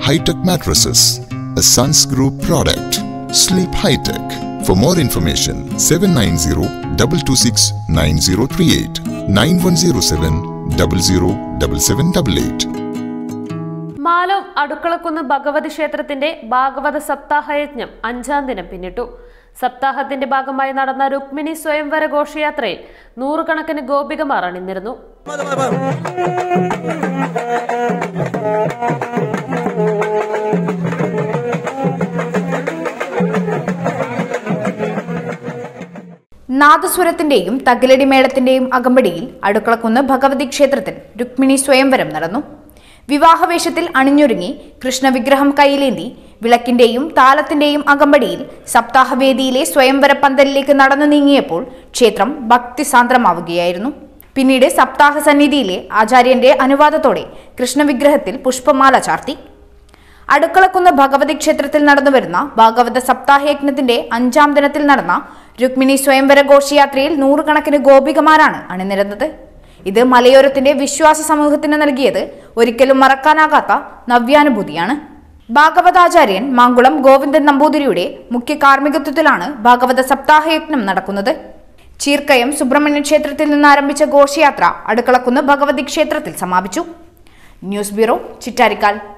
High-Tech Mattresses, a Suns Group product. Sleep High-Tech. For more information, 790-226-9038, 9107-007788. മാലോം അടുക്കളക്കുന്ന് Bhagavathi ക്ഷേത്രത്തിന്റെ ഭാഗവത സപ്താഹയജ്ഞം അഞ്ചാം ദിനം പിന്നിട്ടു സപ്താഹത്തിന്റെ ഭാഗമായി നടന്ന രുക്മിണി സ്വയംവര ഘോഷയാത്രയിൽ നൂറുകണക്കിന് ഗോപികമാർ അണിനിരുന്നു നാദസ്വരത്തിന്റെയും തകിലടി മേളത്തിന്റെയും അകമ്പടിയിൽ അടുക്കളക്കുന്ന് ഭഗവതി ക്ഷേത്രത്തിൽ രുക്മിണി സ്വയംവരം നടന്നു വിവാഹവേഷത്തിൽ അണിഞ്ഞൊരുങ്ങി കൃഷ്ണവിഗ്രഹം കയ്യിലേന്തി വിളക്കിന്റെയും താലത്തിന്റെയും അകമ്പടിയിൽ സപ്താഹവേദിയിലെ സ്വയംവര പന്തലിലേക്ക് നടന്നു നീങ്ങിയപ്പോൾ ക്ഷേത്രം ഭക്തിസാന്ദ്രമാവുകയായിരുന്നു പിന്നീട് സപ്താഹ സന്നിധിയിലെ ആചാര്യന്റെ അനുവാദത്തോടെ കൃഷ്ണവിഗ്രഹത്തിൽ പുഷ്പമാല ചാർത്തി അടുക്കളക്കുന്ന് ഭഗവതി ക്ഷേത്രത്തിൽ നടന്നുവരുന്ന ഭാഗവത സപ്താഹയജ്ഞത്തിന്റെ അഞ്ചാം ദിനത്തിൽ നടന്ന രുക്മിണി സ്വയംവര ഘോഷയാത്രയിൽ നൂറുകണക്കിന് ഗോപികമാരാണ് അണിനിരന്നത് ഇത് മലയോരത്തിന്റെ വിശ്വാസ സമൂഹത്തിന് നൽകിയത് ഒരിക്കലും മറക്കാനാകാത്ത നവ്യാനുഭൂതിയാണ് ഭാഗവതാചാര്യൻ മാങ്കുളം ഗോവിന്ദൻ നമ്പൂതിരിയുടെ മുഖ്യ കാർമ്മികത്വത്തിലാണ് ഭാഗവത സപ്താഹയജ്ഞം നടക്കുന്നത് ചീർക്കയം സുബ്രഹ്മണ്യ ക്ഷേത്രത്തിൽ നിന്ന് ആരംഭിച്ച ഘോഷയാത്ര അടുക്കളക്കുന്ന് ഭഗവതി ക്ഷേത്രത്തിൽ സമാപിച്ചു ന്യൂസ് ബ്യൂറോ ചിറ്റാരിക്കാൽ